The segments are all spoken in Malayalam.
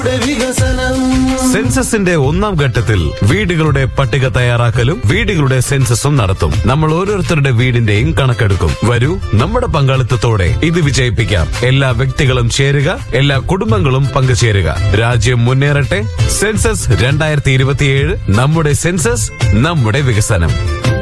വികസനം സെൻസസിന്റെ ഒന്നാം ഘട്ടത്തിൽ വീടുകളുടെ പട്ടിക തയ്യാറാക്കലും വീടുകളുടെ സെൻസസും നടത്തും നമ്മൾ ഓരോരുത്തരുടെ വീടിന്റെയും കണക്കെടുക്കും വരൂ നമ്മുടെ പങ്കാളിത്തത്തോടെ ഇത് വിജയിപ്പിക്കാം എല്ലാ വ്യക്തികളും ചേരുക എല്ലാ കുടുംബങ്ങളും പങ്കുചേരുക രാജ്യം മുന്നേറട്ടെ സെൻസസ് രണ്ടായിരത്തി ഇരുപത്തിയേഴ് നമ്മുടെ സെൻസസ് നമ്മുടെ വികസനം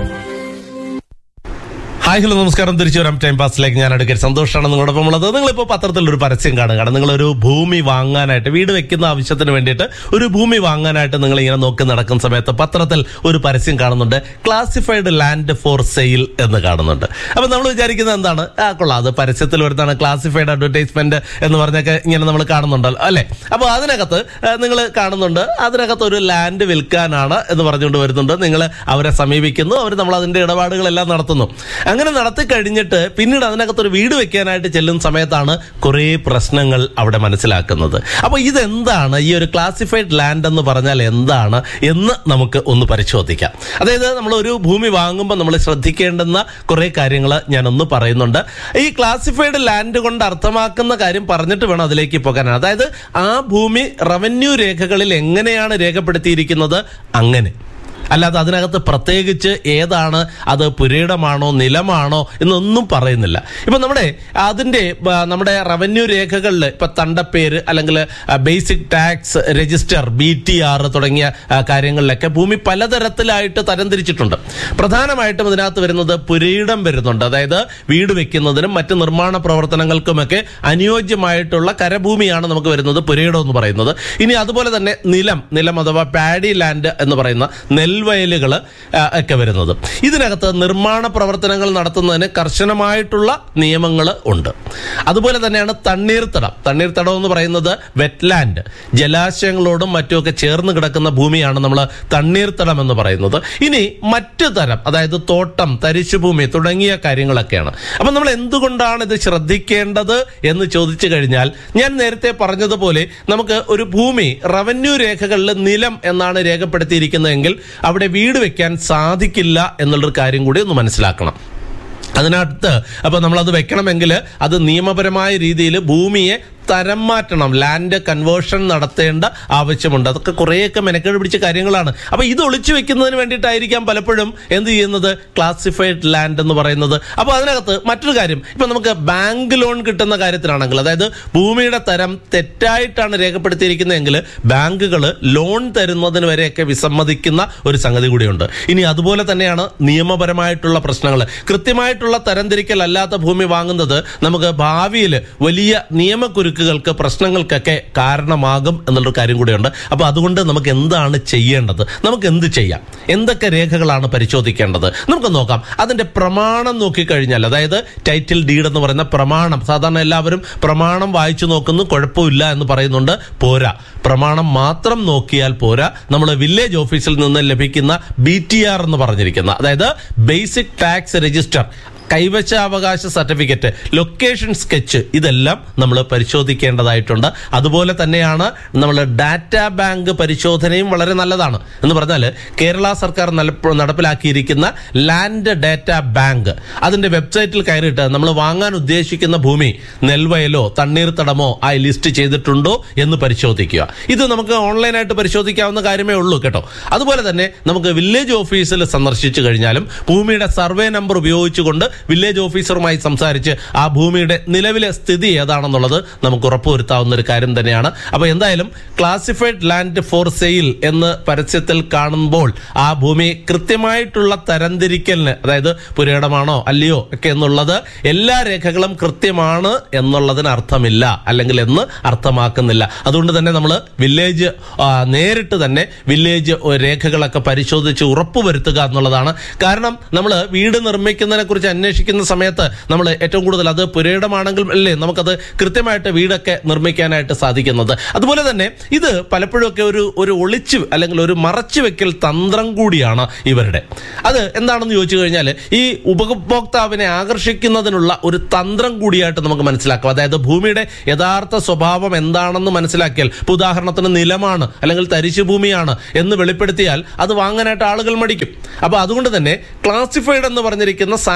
ഹായ് ഹലോ നമസ്കാരം തിരിച്ചു വരാം ടൈം പാസിലേക്ക് ഞാൻ അടുക്കൽ സന്തോഷമാണ് നിങ്ങളോടൊപ്പം ഉള്ളത് നിങ്ങളിപ്പോൾ പത്രത്തിൽ ഒരു പരസ്യം കാണുകയാണ് നിങ്ങളൊരു ഭൂമി വാങ്ങാനായിട്ട് വീട് വെക്കുന്ന ആവശ്യത്തിന് വേണ്ടിയിട്ട് ഒരു ഭൂമി വാങ്ങാനായിട്ട് നിങ്ങൾ ഇങ്ങനെ നോക്കി നടക്കുന്ന സമയത്ത് പത്രത്തിൽ ഒരു പരസ്യം കാണുന്നുണ്ട് ക്ലാസിഫൈഡ് ലാൻഡ് ഫോർ സെയിൽ എന്ന് കാണുന്നുണ്ട് അപ്പൊ നമ്മൾ വിചാരിക്കുന്നത് എന്താണ് ആ കൊള്ളാം അത് പരസ്യത്തിൽ വരുന്നതാണ് ക്ലാസിഫൈഡ് അഡ്വർടൈസ്മെന്റ് എന്ന് പറഞ്ഞൊക്കെ ഇങ്ങനെ നമ്മൾ കാണുന്നുണ്ടല്ലോ അല്ലെ അപ്പൊ അതിനകത്ത് നിങ്ങൾ കാണുന്നുണ്ട് അതിനകത്ത് ഒരു ലാൻഡ് വിൽക്കാനാണ് എന്ന് പറഞ്ഞുകൊണ്ട് വരുന്നുണ്ട് നിങ്ങൾ അവരെ സമീപിക്കുന്നു അവർ നമ്മൾ അതിന്റെ ഇടപാടുകളെല്ലാം നടത്തുന്നു അങ്ങനെ നടത്തി കഴിഞ്ഞിട്ട് പിന്നീട് അതിനകത്ത് ഒരു വീട് വെക്കാനായിട്ട് ചെല്ലുന്ന സമയത്താണ് കുറേ പ്രശ്നങ്ങൾ അവിടെ മനസ്സിലാക്കുന്നത് അപ്പൊ ഇതെന്താണ് ഈ ഒരു ക്ലാസിഫൈഡ് ലാൻഡ് എന്ന് പറഞ്ഞാൽ എന്താണ് എന്ന് നമുക്ക് ഒന്ന് പരിശോധിക്കാം അതായത് നമ്മൾ ഒരു ഭൂമി വാങ്ങുമ്പോൾ നമ്മൾ ശ്രദ്ധിക്കേണ്ടുന്ന കുറേ കാര്യങ്ങൾ ഞാനൊന്ന് പറയുന്നുണ്ട് ഈ ക്ലാസിഫൈഡ് ലാൻഡ് കൊണ്ട് അർത്ഥമാക്കുന്ന കാര്യം പറഞ്ഞിട്ട് വേണം അതിലേക്ക് പോകാൻ അതായത് ആ ഭൂമി റവന്യൂ രേഖകളിൽ എങ്ങനെയാണ് രേഖപ്പെടുത്തിയിരിക്കുന്നത് അങ്ങനെ അല്ലാതെ അതിനകത്ത് പ്രത്യേകിച്ച് ഏതാണ് അത് പുരയിടമാണോ നിലമാണോ എന്നൊന്നും പറയുന്നില്ല ഇപ്പൊ നമ്മുടെ അതിന്റെ ആ, നമ്മുടെ റവന്യൂ രേഖകളിൽ ഇപ്പൊ തണ്ടപ്പേര് അല്ലെങ്കിൽ basic tax register B T R തുടങ്ങിയ ആ, കാര്യങ്ങളിലൊക്കെ ഭൂമി പലതരത്തിലായിട്ട് തരംതിരിച്ചിട്ടുണ്ട് പ്രധാനമായിട്ടും ഇതിനകത്ത് വരുന്നത് പുരയിടം വരുന്നുണ്ട് അതായത് വീട് വെക്കുന്നതിനും മറ്റ് നിർമ്മാണ പ്രവർത്തനങ്ങൾക്കുമൊക്കെ അനുയോജ്യമായിട്ടുള്ള കരഭൂമിയാണ് നമുക്ക് വരുന്നത് പുരയിടം എന്ന് പറയുന്നത് ഇനി അതുപോലെ തന്നെ നിലം നിലം അഥവാ പാഡി ലാൻഡ് എന്ന് പറയുന്ന നെൽവയലുകൾ ഒക്കെ വരുന്നത് ഇതിനകത്ത് നിർമ്മാണ പ്രവർത്തനങ്ങൾ നടത്തുന്നതിന് കർശനമായിട്ടുള്ള നിയമങ്ങൾ ഉണ്ട് അതുപോലെ തന്നെയാണ് തണ്ണീർത്തടം തണ്ണീർത്തടം എന്ന് പറയുന്നത് വെറ്റ്ലാൻഡ് ജലാശയങ്ങളോടും മറ്റുമൊക്കെ ചേർന്ന് കിടക്കുന്ന ഭൂമിയാണ് നമ്മൾ തണ്ണീർത്തടം എന്ന് പറയുന്നത് ഇനി മറ്റു തരം അതായത് തോട്ടം തരിശുഭൂമി തുടങ്ങിയ കാര്യങ്ങളൊക്കെയാണ് അപ്പം നമ്മൾ എന്തുകൊണ്ടാണ് ഇത് ശ്രദ്ധിക്കേണ്ടത് എന്ന് ചോദിച്ചു കഴിഞ്ഞാൽ ഞാൻ നേരത്തെ പറഞ്ഞതുപോലെ നമുക്ക് ഒരു ഭൂമി റവന്യൂ രേഖകളിൽ നിലം എന്നാണ് രേഖപ്പെടുത്തിയിരിക്കുന്നതെങ്കിൽ അവിടെ വീട് വെക്കാൻ സാധിക്കില്ല എന്നുള്ളൊരു കാര്യം കൂടി ഒന്ന് മനസ്സിലാക്കണം അതിനകത്ത് അപ്പൊ നമ്മൾ അത് വെക്കണമെങ്കിൽ അത് നിയമപരമായ രീതിയിൽ ഭൂമിയെ തരം മാറ്റണം ലാൻഡ് കൺവേർഷൻ നടത്തേണ്ട ആവശ്യമുണ്ട് അതൊക്കെ കുറേയൊക്കെ മെനക്കേട് പിടിച്ച കാര്യങ്ങളാണ് അപ്പൊ ഇത് ഒളിച്ചു വെക്കുന്നതിന് വേണ്ടിയിട്ടായിരിക്കാം പലപ്പോഴും എന്ത് ചെയ്യുന്നത് ക്ലാസിഫൈഡ് ലാൻഡ് എന്ന് പറയുന്നത് അപ്പൊ അതിനകത്ത് മറ്റൊരു കാര്യം ഇപ്പൊ നമുക്ക് ബാങ്ക് ലോൺ കിട്ടുന്ന കാര്യത്തിലാണെങ്കിൽ അതായത് ഭൂമിയുടെ തരം തെറ്റായിട്ടാണ് രേഖപ്പെടുത്തിയിരിക്കുന്നതെങ്കിൽ ബാങ്കുകൾ ലോൺ തരുന്നതിന് വരെയൊക്കെ വിസമ്മതിക്കുന്ന ഒരു സംഗതി കൂടിയുണ്ട് ഇനി അതുപോലെ തന്നെയാണ് നിയമപരമായിട്ടുള്ള പ്രശ്നങ്ങൾ കൃത്യമായിട്ടുള്ള തരംതിരിക്കൽ അല്ലാത്ത ഭൂമി വാങ്ങുന്നത് നമുക്ക് ഭാവിയിൽ വലിയ നിയമക്കുരുക്കുകൾക്ക് പ്രശ്നങ്ങൾക്കൊക്കെ കാരണമാകും എന്നുള്ളൊരു കാര്യം കൂടിയുണ്ട് അപ്പോൾ അതുകൊണ്ട് നമുക്ക് എന്താണ് ചെയ്യേണ്ടത് നമുക്ക് എന്ത് ചെയ്യാം എന്തൊക്കെ രേഖകളാണ് പരിശോധിക്കേണ്ടത് നമുക്ക് നോക്കാം അതിന്റെ പ്രമാണം നോക്കിക്കഴിഞ്ഞാൽ അതായത് ടൈറ്റിൽ ഡീഡ് എന്ന് പറയുന്ന പ്രമാണം സാധാരണ എല്ലാവരും പ്രമാണം വായിച്ചു നോക്കുന്നു കുഴപ്പമില്ല എന്ന് പറയുന്നുണ്ട് പോരാ പ്രമാണം മാത്രം നോക്കിയാൽ പോരാ നമ്മൾ വില്ലേജ് ഓഫീസിൽ നിന്ന് ലഭിക്കുന്ന ബി ടി ആർ എന്ന് പറഞ്ഞിരിക്കുന്ന അതായത് ബേസിക് ടാക്സ് രജിസ്റ്റർ കൈവശാവകാശ സർട്ടിഫിക്കറ്റ് ലൊക്കേഷൻ സ്കെച്ച് ഇതെല്ലാം നമ്മൾ പരിശോധിക്കേണ്ടതായിട്ടുണ്ട് അതുപോലെ തന്നെയാണ് നമ്മൾ ഡാറ്റാ ബാങ്ക് പരിശോധനയും വളരെ നല്ലതാണ് എന്ന് പറഞ്ഞാൽ കേരള സർക്കാർ നലപ്പ- നടപ്പിലാക്കിയിരിക്കുന്ന ലാൻഡ് ഡാറ്റാ ബാങ്ക് അതിന്റെ വെബ്സൈറ്റിൽ കയറിയിട്ട് നമ്മൾ വാങ്ങാൻ ഉദ്ദേശിക്കുന്ന ഭൂമി നെൽവയലോ തണ്ണീർത്തടമോ ആയി ലിസ്റ്റ് ചെയ്തിട്ടുണ്ടോ എന്ന് പരിശോധിക്കുക ഇത് നമുക്ക് ഓൺലൈനായിട്ട് പരിശോധിക്കാവുന്ന കാര്യമേ ഉള്ളൂ കേട്ടോ അതുപോലെ തന്നെ നമുക്ക് വില്ലേജ് ഓഫീസിൽ സന്ദർശിച്ചു കഴിഞ്ഞാലും ഭൂമിയുടെ സർവേ നമ്പർ ഉപയോഗിച്ചുകൊണ്ട് വില്ലേജ് ഓഫീസറുമായി സംസാരിച്ച് ആ ഭൂമിയുടെ നിലവിലെ സ്ഥിതി ഏതാണെന്നുള്ളത് നമുക്ക് ഉറപ്പുവരുത്താവുന്ന ഒരു കാര്യം തന്നെയാണ് അപ്പൊ എന്തായാലും ക്ലാസിഫൈഡ് ലാൻഡ് ഫോർ സെയിൽ എന്ന് പരസ്യത്തിൽ കാണുമ്പോൾ ആ ഭൂമി കൃത്യമായിട്ടുള്ള തരംതിരിക്കലിന് അതായത് പുരയിടമാണോ അല്ലയോ ഒക്കെ എന്നുള്ളത് എല്ലാ രേഖകളും കൃത്യമാണ് എന്നുള്ളതിന് അർത്ഥമില്ല അല്ലെങ്കിൽ എന്ന് അർത്ഥമാക്കുന്നില്ല അതുകൊണ്ട് തന്നെ നമ്മൾ വില്ലേജ് ആ, നേരിട്ട് തന്നെ വില്ലേജ് രേഖകളൊക്കെ പരിശോധിച്ച് ഉറപ്പുവരുത്തുക എന്നുള്ളതാണ് കാരണം നമ്മൾ വീട് നിർമ്മിക്കുന്നതിനെ കുറിച്ച് അന്വേഷിക്കുന്ന സമയത്ത് നമ്മൾ ഏറ്റവും കൂടുതൽ അത് പുരയിടമാണെങ്കിൽ അല്ലേ നമുക്കത് കൃത്യമായിട്ട് വീടൊക്കെ നിർമ്മിക്കാനായിട്ട് സാധിക്കുന്നത് അതുപോലെ തന്നെ ഇത് പലപ്പോഴും ഒക്കെ ഒരു ഒരു ഒളിച്ചു അല്ലെങ്കിൽ ഒരു മറച്ചു വെക്കൽ തന്ത്രം കൂടിയാണ് ഇവരുടെ അത് എന്താണെന്ന് ചോദിച്ചു കഴിഞ്ഞാൽ ഈ ഉപഭോക്താവിനെ ആകർഷിക്കുന്നതിനുള്ള ഒരു തന്ത്രം കൂടിയായിട്ട് നമുക്ക് മനസ്സിലാക്കാം അതായത് ഭൂമിയുടെ യഥാർത്ഥ സ്വഭാവം എന്താണെന്ന് മനസ്സിലാക്കിയാൽ ഇപ്പൊ ഉദാഹരണത്തിന് നിലമാണ് അല്ലെങ്കിൽ തരിശു ഭൂമിയാണ് എന്ന് വെളിപ്പെടുത്തിയാൽ അത് വാങ്ങാനായിട്ട് ആളുകൾ മടിക്കും അപ്പൊ അതുകൊണ്ട് തന്നെ ക്ലാസിഫൈഡ് എന്ന് പറഞ്ഞിരിക്കുന്ന സാങ്കേതിക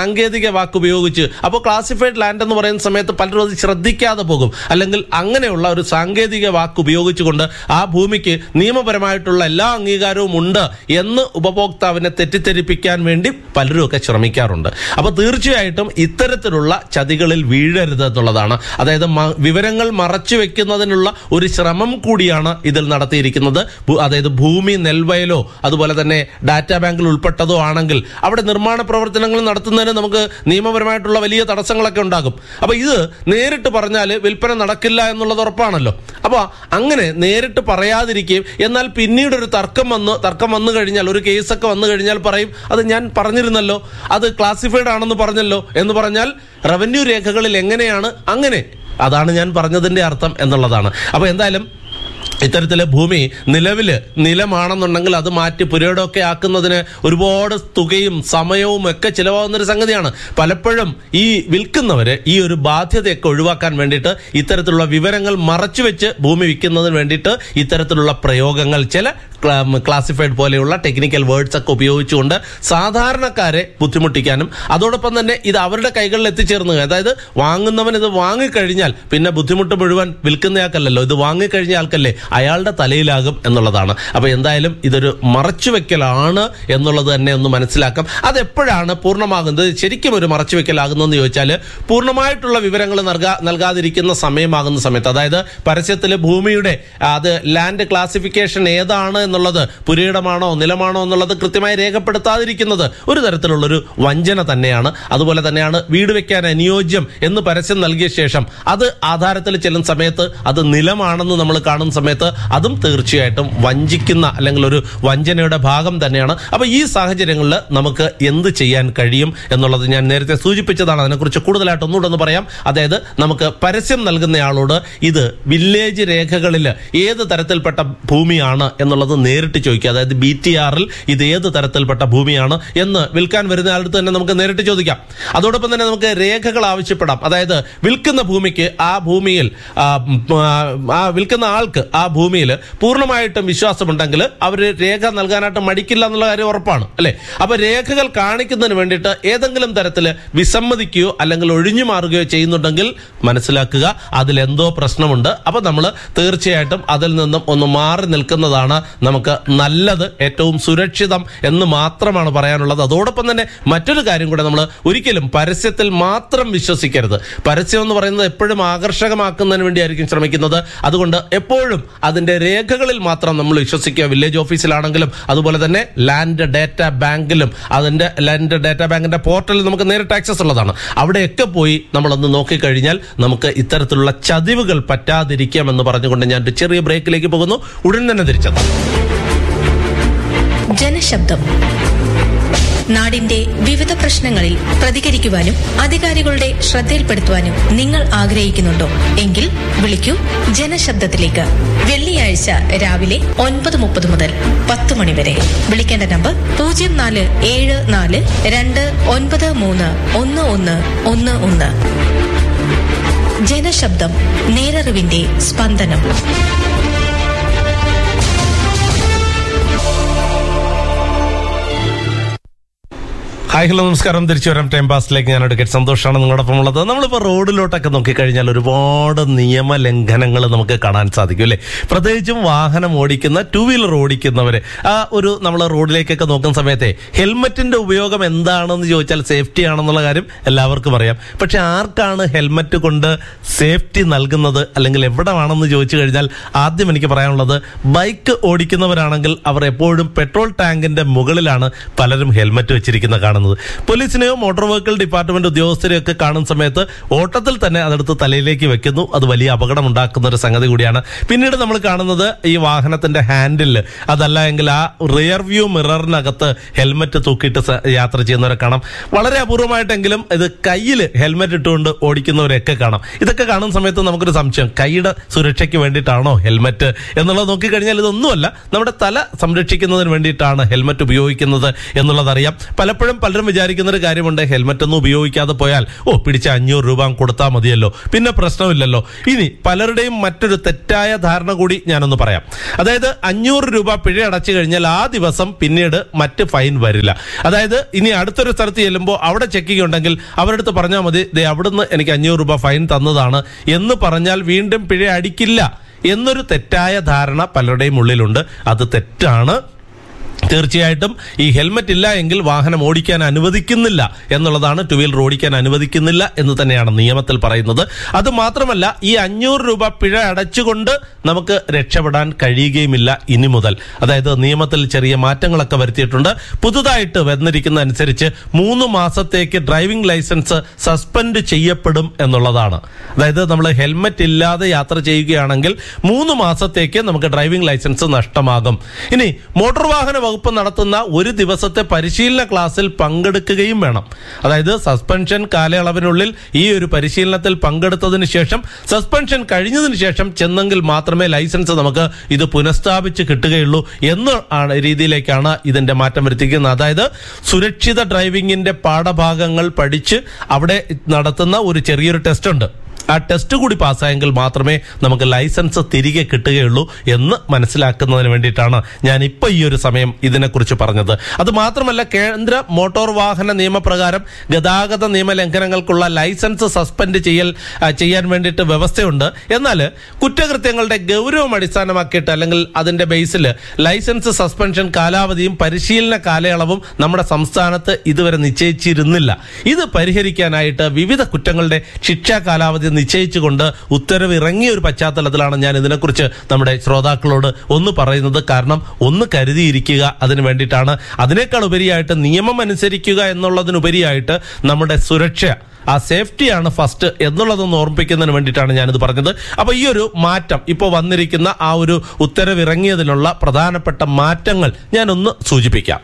സാങ്കേതിക വാക്ക് ഉപയോഗിച്ച് അപ്പോൾ ക്ലാസിഫൈഡ് ലാൻഡ് എന്ന് പറയുന്ന സമയത്ത് പലരും അത് ശ്രദ്ധിക്കാതെ പോകും അല്ലെങ്കിൽ അങ്ങനെയുള്ള ഒരു സാങ്കേതിക വാക്ക് ഉപയോഗിച്ചുകൊണ്ട് ആ ഭൂമിക്ക് നിയമപരമായിട്ടുള്ള എല്ലാ അംഗീകാരവും ഉണ്ട് എന്ന് ഉപഭോക്താവിനെ തെറ്റിദ്ധരിപ്പിക്കാൻ വേണ്ടി പലരും ഒക്കെ ശ്രമിക്കാറുണ്ട് അപ്പോൾ തീർച്ചയായിട്ടും ഇത്തരത്തിലുള്ള ചതികളിൽ വീഴരുത് എന്നുള്ളതാണ് അതായത് മ- വിവരങ്ങൾ മറച്ചു വെക്കുന്നതിനുള്ള ഒരു ശ്രമം കൂടിയാണ് ഇതിൽ നടത്തിയിരിക്കുന്നത് ഭൂ- അതായത് ഭൂമി നെൽവയലോ അതുപോലെ തന്നെ ഡാറ്റാ ബാങ്കിൽ ഉൾപ്പെട്ടതോ ആണെങ്കിൽ അവിടെ നിർമ്മാണ പ്രവർത്തനങ്ങൾ നടത്തുന്നതിന് നമുക്ക് നിയമപരമായിട്ടുള്ള വലിയ തടസ്സങ്ങളൊക്കെ ഉണ്ടാകും അപ്പൊ ഇത് നേരിട്ട് പറഞ്ഞാൽ വിൽപ്പന നടക്കില്ല എന്നുള്ളത് ഉറപ്പാണല്ലോ അപ്പൊ അങ്ങനെ നേരിട്ട് പറയാതിരിക്കുകയും എന്നാൽ പിന്നീട് ഒരു തർക്കം വന്ന് തർക്കം വന്നു കഴിഞ്ഞാൽ ഒരു കേസൊക്കെ വന്നു കഴിഞ്ഞാൽ പറയും അത് ഞാൻ പറഞ്ഞിരുന്നല്ലോ അത് ക്ലാസിഫൈഡ് ആണെന്ന് പറഞ്ഞല്ലോ എന്ന് പറഞ്ഞാൽ റവന്യൂ രേഖകളിൽ എങ്ങനെയാണ് അങ്ങനെ അതാണ് ഞാൻ പറഞ്ഞതിന്റെ അർത്ഥം എന്നുള്ളതാണ് അപ്പൊ എന്തായാലും ഇത്തരത്തില് ഭൂമി നിലവില് നിലമാണെന്നുണ്ടെങ്കിൽ അത് മാറ്റി പുരയിടമൊക്കെ ആക്കുന്നതിന് ഒരുപാട് തുകയും സമയവും ഒക്കെ ചിലവാകുന്ന ഒരു സംഗതിയാണ് പലപ്പോഴും ഈ വിൽക്കുന്നവര് ഈ ഒരു ബാധ്യതയൊക്കെ ഒഴിവാക്കാൻ വേണ്ടിയിട്ട് ഇത്തരത്തിലുള്ള വിവരങ്ങൾ മറച്ചുവെച്ച് ഭൂമി വിൽക്കുന്നതിന് വേണ്ടിയിട്ട് ഇത്തരത്തിലുള്ള പ്രയോഗങ്ങൾ ചില ക്ലാസിഫൈഡ് പോലെയുള്ള ടെക്നിക്കൽ വേർഡ്സ് ഒക്കെ ഉപയോഗിച്ചുകൊണ്ട് സാധാരണക്കാരെ ബുദ്ധിമുട്ടിക്കാനും അതോടൊപ്പം തന്നെ ഇത് അവരുടെ കൈകളിൽ എത്തിച്ചേർന്നു അതായത് വാങ്ങുന്നവൻ ഇത് വാങ്ങിക്കഴിഞ്ഞാൽ പിന്നെ ബുദ്ധിമുട്ട് മുഴുവൻ വിൽക്കുന്നയാൾക്കല്ലല്ലോ ഇത് വാങ്ങിക്കഴിഞ്ഞ ആൾക്കല്ലേ അയാളുടെ തലയിലാകും എന്നുള്ളതാണ് അപ്പൊ എന്തായാലും ഇതൊരു മറച്ചുവെക്കലാണ് എന്നുള്ളത് തന്നെ ഒന്ന് മനസ്സിലാക്കാം അതെപ്പോഴാണ് പൂർണ്ണമാകുന്നത് ശരിക്കും ഒരു മറച്ചുവെക്കലാകുന്നതെന്ന് ചോദിച്ചാൽ പൂർണ്ണമായിട്ടുള്ള വിവരങ്ങൾ നൽകാ നൽകാതിരിക്കുന്ന സമയമാകുന്ന സമയത്ത് അതായത് പരസ്യത്തിൽ ഭൂമിയുടെ അത് ലാൻഡ് ക്ലാസിഫിക്കേഷൻ ഏതാണ് എന്നുള്ളത് പുരയിടമാണോ നിലമാണോ എന്നുള്ളത് കൃത്യമായി രേഖപ്പെടുത്താതിരിക്കുന്നത് ഒരു തരത്തിലുള്ള ഒരു വഞ്ചന തന്നെയാണ് അതുപോലെ തന്നെയാണ് വീട് വെക്കാൻ അനുയോജ്യം എന്ന് പരസ്യം നൽകിയ ശേഷം അത് ആധാരത്തിൽ ചെല്ലുന്ന സമയത്ത് അത് നിലമാണെന്ന് നമ്മൾ കാണുന്ന സമയത്ത് അതും തീർച്ചയായിട്ടും വഞ്ചിക്കുന്ന അല്ലെങ്കിൽ ഒരു വഞ്ചനയുടെ ഭാഗം തന്നെയാണ് അപ്പൊ ഈ സാഹചര്യങ്ങളിൽ നമുക്ക് എന്ത് ചെയ്യാൻ കഴിയും എന്നുള്ളത് ഞാൻ നേരത്തെ സൂചിപ്പിച്ചതാണ് അതിനെക്കുറിച്ച് കൂടുതലായിട്ട് ഒന്നുകൂടെ ഒന്ന് പറയാം അതായത് നമുക്ക് പരസ്യം നൽകുന്നയാളോട് ഇത് വില്ലേജ് രേഖകളിൽ ഏത് തരത്തിൽപ്പെട്ട ഭൂമിയാണ് എന്നുള്ളത് നേരിട്ട് ചോദിക്കുക അതായത് ബി ടി ആറിൽ ഇത് ഏത് തരത്തിൽപ്പെട്ട ഭൂമിയാണ് എന്ന് വിൽക്കാൻ വരുന്ന ആളുടെ തന്നെ നമുക്ക് നേരിട്ട് ചോദിക്കാം അതോടൊപ്പം തന്നെ നമുക്ക് രേഖകൾ ആവശ്യപ്പെടാം അതായത് വിൽക്കുന്ന ഭൂമിക്ക് ആ ഭൂമിയിൽ ആ, ഉം, ആ വിൽക്കുന്ന ആൾക്ക് ആ ഭൂമിയിൽ പൂർണ്ണമായിട്ടും വിശ്വാസമുണ്ടെങ്കിൽ അവർ രേഖ നൽകാനായിട്ട് മടിക്കില്ല എന്നുള്ള കാര്യം ഉറപ്പാണ് അല്ലെ അപ്പൊ രേഖകൾ കാണിക്കുന്നതിന് വേണ്ടിയിട്ട് ഏതെങ്കിലും തരത്തിൽ വിസമ്മതിക്കുകയോ അല്ലെങ്കിൽ ഒഴിഞ്ഞു മാറുകയോ ചെയ്യുന്നുണ്ടെങ്കിൽ മനസ്സിലാക്കുക അതിൽ എന്തോ പ്രശ്നമുണ്ട് അപ്പൊ നമ്മൾ തീർച്ചയായിട്ടും അതിൽ നിന്നും ഒന്ന് മാറി നിൽക്കുന്നതാണ് നമുക്ക് നല്ലത് ഏറ്റവും സുരക്ഷിതം എന്ന് മാത്രമാണ് പറയാനുള്ളത് അതോടൊപ്പം തന്നെ മറ്റൊരു കാര്യം കൂടെ നമ്മൾ ഒരിക്കലും പരസ്യത്തിൽ മാത്രം വിശ്വസിക്കരുത് പരസ്യം എന്ന് പറയുന്നത് എപ്പോഴും ആകർഷകമാക്കുന്നതിന് വേണ്ടിയായിരിക്കും ശ്രമിക്കുന്നത് അതുകൊണ്ട് എപ്പോഴും അതിന്റെ രേഖകളിൽ മാത്രം നമ്മൾ വിശ്വസിക്കുക വില്ലേജ് ഓഫീസിലാണെങ്കിലും അതുപോലെ തന്നെ ലാൻഡ് ഡാറ്റ ബാങ്കിലും അതിന്റെ ലാൻഡ് ഡാറ്റ ബാങ്കിന്റെ പോർട്ടലിൽ നമുക്ക് നേരിട്ട് ആക്സസ് ഉള്ളതാണ് അവിടെയൊക്കെ പോയി നമ്മളൊന്ന് നോക്കിക്കഴിഞ്ഞാൽ നമുക്ക് ഇത്തരത്തിലുള്ള ചതിവുകൾ പറ്റാതിരിക്കാം എന്ന് പറഞ്ഞുകൊണ്ട് ഞാൻ ഒരു ചെറിയ ബ്രേക്കിലേക്ക് പോകുന്നു ഉടൻ തന്നെ തിരിച്ചെത്താം ജനശബ്ദം നാടിന്റെ വിവിധ പ്രശ്നങ്ങളിൽ പ്രതികരിക്കുവാനും അധികാരികളുടെ ശ്രദ്ധയിൽപ്പെടുത്തുവാനും നിങ്ങൾ ആഗ്രഹിക്കുന്നുണ്ടോ എങ്കിൽ വിളിക്കൂ ജനശബ്ദത്തിലേക്ക് വെള്ളിയാഴ്ച രാവിലെ ഒൻപത് മുപ്പത് മുതൽ പത്ത് മണി വരെ വിളിക്കേണ്ട നമ്പർ പൂജ്യം നാല് ഏഴ് നാല് രണ്ട് ഒൻപത് മൂന്ന് ഒന്ന് ഒന്ന് ഒന്ന് ഒന്ന് ജനശബ്ദം നേരറിവിന്റെ സ്പന്ദനം ഹായ് ഹലോ നമസ്കാരം തിരിച്ചു വരാം ടൈം പാസിലേക്ക് ഞാൻ എടുക്കട്ടെ സന്തോഷമാണ് നിങ്ങളോടൊപ്പം ഉള്ളത് നമ്മളിപ്പോൾ റോഡിലോട്ടൊക്കെ നോക്കിക്കഴിഞ്ഞാൽ ഒരുപാട് നിയമലംഘനങ്ങൾ നമുക്ക് കാണാൻ സാധിക്കും അല്ലേ പ്രത്യേകിച്ചും വാഹനം ഓടിക്കുന്ന ടൂ വീലർ ഓടിക്കുന്നവര് ആ ഒരു നമ്മൾ റോഡിലേക്കൊക്കെ നോക്കുന്ന സമയത്തെ ഹെൽമറ്റിന്റെ ഉപയോഗം എന്താണെന്ന് ചോദിച്ചാൽ സേഫ്റ്റി ആണെന്നുള്ള കാര്യം എല്ലാവർക്കും അറിയാം പക്ഷെ ആർക്കാണ് ഹെൽമറ്റ് കൊണ്ട് സേഫ്റ്റി നൽകുന്നത് അല്ലെങ്കിൽ എവിടെ വേണമെന്ന് ചോദിച്ചു കഴിഞ്ഞാൽ ആദ്യം എനിക്ക് പറയാനുള്ളത് ബൈക്ക് ഓടിക്കുന്നവരാണെങ്കിൽ അവർ എപ്പോഴും പെട്രോൾ ടാങ്കിന്റെ മുകളിലാണ് പലരും ഹെൽമറ്റ് വെച്ചിരിക്കുന്ന കാണുന്നത് പോലീസിനെയോ മോട്ടോർ വെഹിക്കിൾ ഡിപ്പാർട്ട്മെന്റ് ഉദ്യോഗസ്ഥരെയോ ഒക്കെ കാണുന്ന സമയത്ത് ഓട്ടത്തിൽ തന്നെ അതെടുത്ത് തലയിലേക്ക് വെക്കുന്നു അത് വലിയ അപകടം ഉണ്ടാക്കുന്ന ഒരു സംഗതി കൂടിയാണ് പിന്നീട് നമ്മൾ കാണുന്നത് ഈ വാഹനത്തിന്റെ ഹാൻഡിൽ അതല്ല എങ്കിൽ ആ റിയർ വ്യൂ മിററിനകത്ത് ഹെൽമറ്റ് തൂക്കിയിട്ട് സ- യാത്ര ചെയ്യുന്നവരെ കാണാം വളരെ അപൂർവമായിട്ടെങ്കിലും ഇത് കയ്യിൽ ഹെൽമറ്റ് ഇട്ടുകൊണ്ട് ഓടിക്കുന്നവരെയൊക്കെ കാണാം ഇതൊക്കെ കാണുന്ന സമയത്ത് നമുക്കൊരു സംശയം കൈയുടെ സുരക്ഷയ്ക്ക് വേണ്ടിയിട്ടാണോ ഹെൽമറ്റ് എന്നുള്ളത് നോക്കിക്കഴിഞ്ഞാൽ ഇതൊന്നുമല്ല നമ്മുടെ തല സംരക്ഷിക്കുന്നതിന് വേണ്ടിയിട്ടാണ് ഹെൽമറ്റ് ഉപയോഗിക്കുന്നത് എന്നുള്ളതറിയാം പലപ്പോഴും പലരും പലരും വിചാരിക്കുന്ന ഒരു കാര്യമുണ്ട് ഹെൽമെറ്റ് ഒന്നും ഉപയോഗിക്കാതെ പോയാൽ ഓ പിടിച്ച അഞ്ഞൂറ് രൂപ കൊടുത്താൽ മതിയല്ലോ പിന്നെ പ്രശ്നമില്ലല്ലോ ഇനി പലരുടെയും മറ്റൊരു തെറ്റായ ധാരണ കൂടി ഞാനൊന്ന് പറയാം അതായത് അഞ്ഞൂറ് രൂപ പിഴ അടച്ചു കഴിഞ്ഞാൽ ആ ദിവസം പിന്നീട് മറ്റ് ഫൈൻ വരില്ല അതായത് ഇനി അടുത്തൊരു സ്ഥലത്ത് ചെല്ലുമ്പോൾ അവിടെ ചെക്കിംഗ് ഉണ്ടെങ്കിൽ അവരുടെ അടുത്ത് പറഞ്ഞാൽ മതി ദേ അവിടുന്ന് എനിക്ക് അഞ്ഞൂറ് രൂപ ഫൈൻ തന്നതാണ് എന്ന് പറഞ്ഞാൽ വീണ്ടും പിഴ അടിക്കില്ല എന്നൊരു തെറ്റായ ധാരണ പലരുടെയും ഉള്ളിലുണ്ട് അത് തെറ്റാണ് തീർച്ചയായിട്ടും ഈ ഹെൽമറ്റ് ഇല്ല എങ്കിൽ വാഹനം ഓടിക്കാൻ അനുവദിക്കുന്നില്ല എന്നുള്ളതാണ് ടു വീലർ ഓടിക്കാൻ അനുവദിക്കുന്നില്ല എന്ന് തന്നെയാണ് നിയമത്തിൽ പറയുന്നത് അത് മാത്രമല്ല ഈ അഞ്ഞൂറ് രൂപ പിഴ അടച്ചുകൊണ്ട് നമുക്ക് രക്ഷപ്പെടാൻ കഴിയുകയുമില്ല ഇനി മുതൽ അതായത് നിയമത്തിൽ ചെറിയ മാറ്റങ്ങളൊക്കെ വരുത്തിയിട്ടുണ്ട് പുതുതായിട്ട് വന്നിരിക്കുന്ന അനുസരിച്ച് മൂന്ന് മാസത്തേക്ക് ഡ്രൈവിംഗ് ലൈസൻസ് സസ്പെൻഡ് ചെയ്യപ്പെടും എന്നുള്ളതാണ് അതായത് നമ്മൾ ഹെൽമറ്റ് ഇല്ലാതെ യാത്ര ചെയ്യുകയാണെങ്കിൽ മൂന്ന് മാസത്തേക്ക് നമുക്ക് ഡ്രൈവിംഗ് ലൈസൻസ് നഷ്ടമാകും ഇനി മോട്ടോർ വാഹന വകുപ്പ് നടത്തുന്ന ഒരു ദിവസത്തെ പരിശീലന ക്ലാസ്സിൽ പങ്കെടുക്കുകയും വേണം അതായത് സസ്പെൻഷൻ കാലയളവിനുള്ളിൽ ഈ ഒരു പരിശീലനത്തിൽ പങ്കെടുത്തതിന് ശേഷം സസ്പെൻഷൻ കഴിഞ്ഞതിന് ശേഷം ചെന്നെങ്കിൽ മാത്രമേ ലൈസൻസ് നമുക്ക് ഇത് പുനഃസ്ഥാപിച്ച് കിട്ടുകയുള്ളൂ എന്ന് ആണ് രീതിയിലേക്കാണ് ഇതിന്റെ മാറ്റം വരുത്തിക്കുന്നത് അതായത് സുരക്ഷിത ഡ്രൈവിംഗിന്റെ പാഠഭാഗങ്ങൾ പഠിച്ച് അവിടെ നടത്തുന്ന ഒരു ചെറിയൊരു ടെസ്റ്റ് ഉണ്ട് ആ ടെസ്റ്റ് കൂടി പാസ്സായെങ്കിൽ മാത്രമേ നമുക്ക് ലൈസൻസ് തിരികെ കിട്ടുകയുള്ളൂ എന്ന് മനസ്സിലാക്കുന്നതിന് വേണ്ടിയിട്ടാണ് ഞാൻ ഇപ്പൊ ഈ ഒരു സമയം ഇതിനെക്കുറിച്ച് പറഞ്ഞത് അത് മാത്രമല്ല കേന്ദ്ര മോട്ടോർ വാഹന നിയമപ്രകാരം ഗതാഗത നിയമ ലംഘനങ്ങൾക്കുള്ള ലൈസൻസ് സസ്പെൻഡ് ചെയ്യൽ ആ, ചെയ്യാൻ വേണ്ടിയിട്ട് വ്യവസ്ഥയുണ്ട് എന്നാൽ കുറ്റകൃത്യങ്ങളുടെ ഗൗരവം അടിസ്ഥാനമാക്കിയിട്ട് അല്ലെങ്കിൽ അതിന്റെ ബേസിൽ ലൈസൻസ് സസ്പെൻഷൻ കാലാവധിയും പരിശീലന കാലയളവും നമ്മുടെ സംസ്ഥാനത്ത് ഇതുവരെ നിശ്ചയിച്ചിരുന്നില്ല ഇത് പരിഹരിക്കാനായിട്ട് വിവിധ കുറ്റങ്ങളുടെ ശിക്ഷാ കാലാവധി നിശ്ചയിച്ചുകൊണ്ട് ഉത്തരവ് ഇറങ്ങിയ ഒരു പശ്ചാത്തലത്തിലാണ് ഞാൻ ഇതിനെക്കുറിച്ച് നമ്മുടെ ശ്രോതാക്കളോട് ഒന്ന് പറയുന്നത് കാരണം ഒന്ന് കരുതിയിരിക്കുക അതിന് വേണ്ടിയിട്ടാണ് അതിനേക്കാൾ ഉപരിയായിട്ട് നിയമം അനുസരിക്കുക എന്നുള്ളതിനുപരിയായിട്ട് നമ്മുടെ സുരക്ഷ ആ സേഫ്റ്റിയാണ് ഫസ്റ്റ് എന്നുള്ളതൊന്ന് ഓർമ്മിപ്പിക്കുന്നതിന് വേണ്ടിയിട്ടാണ് ഞാനിത് പറഞ്ഞത് അപ്പൊ ഈ ഒരു മാറ്റം ഇപ്പോൾ വന്നിരിക്കുന്ന ആ ഒരു ഉത്തരവിറങ്ങിയതിനുള്ള പ്രധാനപ്പെട്ട മാറ്റങ്ങൾ ഞാനൊന്ന് സൂചിപ്പിക്കാം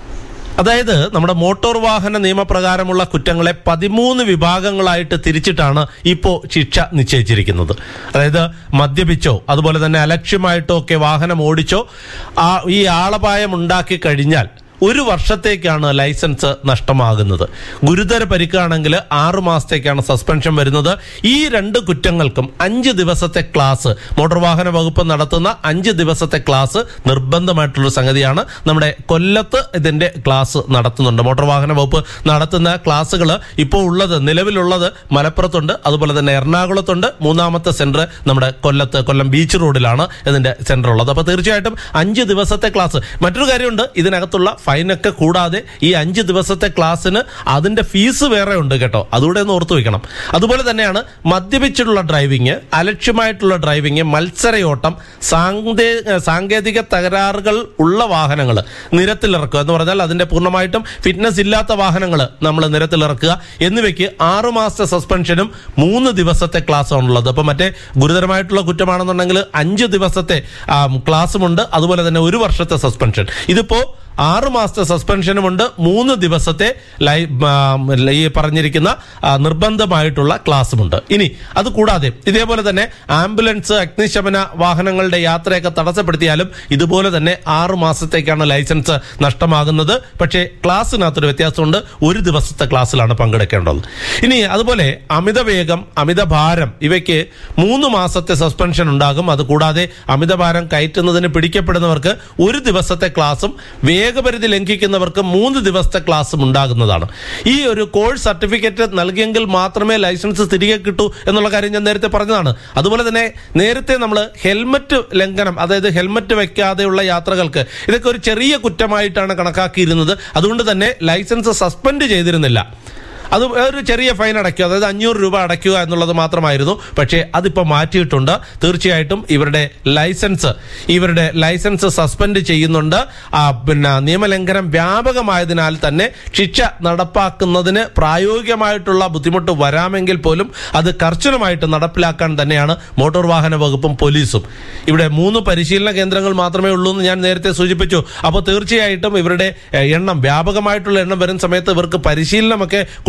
അതായത് നമ്മുടെ മോട്ടോർ വാഹന നിയമപ്രകാരമുള്ള കുറ്റങ്ങളെ പതിമൂന്ന് വിഭാഗങ്ങളായിട്ട് തിരിച്ചിട്ടാണ് ഇപ്പോൾ ശിക്ഷ നിശ്ചയിച്ചിരിക്കുന്നത് അതായത് മദ്യപിച്ചോ അതുപോലെ തന്നെ അലക്ഷ്യമായിട്ടോ ഒക്കെ വാഹനം ഓടിച്ചോ ആ ഈ ആളപായം ഉണ്ടാക്കി കഴിഞ്ഞാൽ ഒരു വർഷത്തേക്കാണ് ലൈസൻസ് നഷ്ടമാകുന്നത് ഗുരുതര പരിക്കാണെങ്കിൽ ആറു മാസത്തേക്കാണ് സസ്പെൻഷൻ വരുന്നത് ഈ രണ്ട് കുറ്റങ്ങൾക്കും അഞ്ച് ദിവസത്തെ ക്ലാസ് മോട്ടോർ വാഹന വകുപ്പ് നടത്തുന്ന അഞ്ച് ദിവസത്തെ ക്ലാസ് നിർബന്ധമായിട്ടുള്ള സംഗതിയാണ് നമ്മുടെ കൊല്ലത്ത് ഇതിന്റെ ക്ലാസ് നടത്തുന്നുണ്ട് മോട്ടോർ വാഹന വകുപ്പ് നടത്തുന്ന ക്ലാസ്സുകൾ ഇപ്പോൾ ഉള്ളത് നിലവിലുള്ളത് മലപ്പുറത്തുണ്ട് അതുപോലെ തന്നെ എറണാകുളത്തുണ്ട് മൂന്നാമത്തെ സെന്റർ നമ്മുടെ കൊല്ലത്ത് കൊല്ലം ബീച്ച് റോഡിലാണ് ഇതിന്റെ സെന്റർ ഉള്ളത് അപ്പൊ തീർച്ചയായിട്ടും അഞ്ച് ദിവസത്തെ ക്ലാസ് മറ്റൊരു കാര്യമുണ്ട് ഇതിനകത്തുള്ള ഫൈനൊക്കെ കൂടാതെ ഈ അഞ്ച് ദിവസത്തെ ക്ലാസ്സിന് അതിന്റെ ഫീസ് വേറെ ഉണ്ട് കേട്ടോ അതുകൂടെ ഒന്ന് ഓർത്തു വെക്കണം അതുപോലെ തന്നെയാണ് മദ്യപിച്ചിട്ടുള്ള ഡ്രൈവിംഗ് അലക്ഷ്യമായിട്ടുള്ള ഡ്രൈവിംഗ് മത്സരയോട്ടം സാങ്കേ സാങ്കേതിക തകരാറുകൾ ഉള്ള വാഹനങ്ങൾ നിരത്തിലിറക്കുക എന്ന് പറഞ്ഞാൽ അതിന്റെ പൂർണ്ണമായിട്ടും ഫിറ്റ്നസ് ഇല്ലാത്ത വാഹനങ്ങൾ നമ്മൾ നിരത്തിലിറക്കുക എന്നിവയ്ക്ക് ആറു മാസത്തെ സസ്പെൻഷനും മൂന്ന് ദിവസത്തെ ക്ലാസ്സാണുള്ളത് അപ്പൊ മറ്റേ ഗുരുതരമായിട്ടുള്ള കുറ്റമാണെന്നുണ്ടെങ്കിൽ അഞ്ച് ദിവസത്തെ ആ, ക്ലാസ്സുമുണ്ട് അതുപോലെ തന്നെ ഒരു വർഷത്തെ സസ്പെൻഷൻ ഇതിപ്പോ ആറ് മാസത്തെ സസ്പെൻഷനുമുണ്ട് മൂന്ന് ദിവസത്തെ ലൈ ആ, ഈ പറഞ്ഞിരിക്കുന്ന ആ, നിർബന്ധമായിട്ടുള്ള ക്ലാസ്സുമുണ്ട് ഇനി അത് കൂടാതെ ഇതേപോലെ തന്നെ ആംബുലൻസ് അഗ്നിശമന വാഹനങ്ങളുടെ യാത്രയൊക്കെ തടസ്സപ്പെടുത്തിയാലും ഇതുപോലെ തന്നെ ആറ് മാസത്തേക്കാണ് ലൈസൻസ് നഷ്ടമാകുന്നത് പക്ഷേ ക്ലാസ്സിനകത്തൊരു വ്യത്യാസമുണ്ട് ഒരു ദിവസത്തെ ക്ലാസ്സിലാണ് പങ്കെടുക്കേണ്ടത് ഇനി അതുപോലെ അമിത വേഗം അമിത ഭാരം ഇവയ്ക്ക് മൂന്ന് മാസത്തെ സസ്പെൻഷൻ ഉണ്ടാകും അത് കൂടാതെ അമിതഭാരം കയറ്റുന്നതിന് പിടിക്കപ്പെടുന്നവർക്ക് ഒരു ദിവസത്തെ ക്ലാസും വേഗപരിധി ലംഘിക്കുന്നവർക്ക് മൂന്ന് ദിവസത്തെ ക്ലാസും ഉണ്ടാകുന്നതാണ് ഈ ഒരു കോഴ്സ് സർട്ടിഫിക്കറ്റ് നൽകിയെങ്കിൽ മാത്രമേ ലൈസൻസ് തിരികെ കിട്ടൂ എന്നുള്ള കാര്യം ഞാൻ നേരത്തെ പറഞ്ഞതാണ് അതുപോലെ തന്നെ നേരത്തെ നമ്മൾ ഹെൽമറ്റ് ലംഘനം അതായത് ഹെൽമറ്റ് വെക്കാതെയുള്ള യാത്രകൾക്ക് ഇതൊക്കെ ഒരു ചെറിയ കുറ്റമായിട്ടാണ് കണക്കാക്കിയിരുന്നത് അതുകൊണ്ട് തന്നെ ലൈസൻസ് സസ്പെൻഡ് ചെയ്തിരുന്നില്ല അത് ഒരു ചെറിയ ഫൈൻ അടയ്ക്കുക അതായത് അഞ്ഞൂറ് രൂപ അടയ്ക്കുക എന്നുള്ളത് മാത്രമായിരുന്നു പക്ഷേ അതിപ്പോൾ മാറ്റിയിട്ടുണ്ട് തീർച്ചയായിട്ടും ഇവരുടെ ലൈസൻസ് ഇവരുടെ ലൈസൻസ് സസ്പെൻഡ് ചെയ്യുന്നുണ്ട് ആ, പിന്നെ നിയമലംഘനം വ്യാപകമായതിനാൽ തന്നെ ശിക്ഷ നടപ്പാക്കുന്നതിന് പ്രായോഗികമായിട്ടുള്ള ബുദ്ധിമുട്ട് വരാമെങ്കിൽ പോലും അത് കർശനമായിട്ട് നടപ്പിലാക്കാൻ തന്നെയാണ് മോട്ടോർ വാഹന വകുപ്പും പോലീസും ഇവിടെ മൂന്ന് പരിശീലന കേന്ദ്രങ്ങൾ മാത്രമേ ഉള്ളൂ എന്ന് ഞാൻ നേരത്തെ സൂചിപ്പിച്ചു അപ്പോൾ തീർച്ചയായിട്ടും ഇവരുടെ എഹ്, എണ്ണം വ്യാപകമായിട്ടുള്ള എണ്ണം വരുന്ന സമയത്ത് ഇവർക്ക് പരിശീലനമൊക്കെ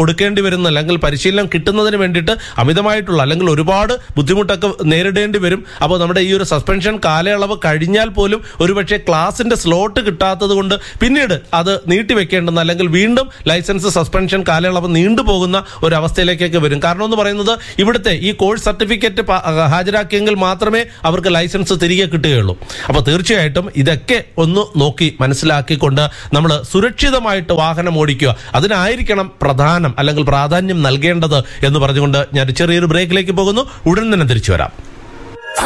കൊടുക്കേണ്ടി വരുന്ന അല്ലെങ്കിൽ പരിശീലനം കിട്ടുന്നതിന് വേണ്ടിയിട്ട് അമിതമായിട്ടുള്ള അല്ലെങ്കിൽ ഒരുപാട് ബുദ്ധിമുട്ടൊക്കെ നേരിടേണ്ടി വരും അപ്പോൾ നമ്മുടെ ഈ ഒരു സസ്പെൻഷൻ കാലയളവ് കഴിഞ്ഞാൽ പോലും ഒരുപക്ഷെ ക്ലാസിന്റെ സ്ലോട്ട് കിട്ടാത്തത് കൊണ്ട് പിന്നീട് അത് നീട്ടിവെക്കേണ്ടെന്ന് അല്ലെങ്കിൽ വീണ്ടും ലൈസൻസ് സസ്പെൻഷൻ കാലയളവ് നീണ്ടുപോകുന്ന ഒരു അവസ്ഥയിലേക്കൊക്കെ വരും കാരണം എന്ന് പറയുന്നത് ഇവിടുത്തെ ഈ കോഴ്സ് സർട്ടിഫിക്കറ്റ് പ- ഹാജരാക്കിയെങ്കിൽ മാത്രമേ അവർക്ക് ലൈസൻസ് തിരികെ കിട്ടുകയുള്ളൂ അപ്പോൾ തീർച്ചയായിട്ടും ഇതൊക്കെ ഒന്ന് നോക്കി മനസ്സിലാക്കിക്കൊണ്ട് നമ്മൾ സുരക്ഷിതമായിട്ട് വാഹനം ഓടിക്കുക അതിനായിരിക്കണം പ്രധാനം അല്ലെങ്കിൽ പ്രാധാന്യം നൽകേണ്ടത് എന്ന് പറഞ്ഞുകൊണ്ട് ഞാൻ ചെറിയൊരു ബ്രേക്കിലേക്ക് പോകുന്നു ഉടൻ തന്നെ തിരിച്ചു വരാം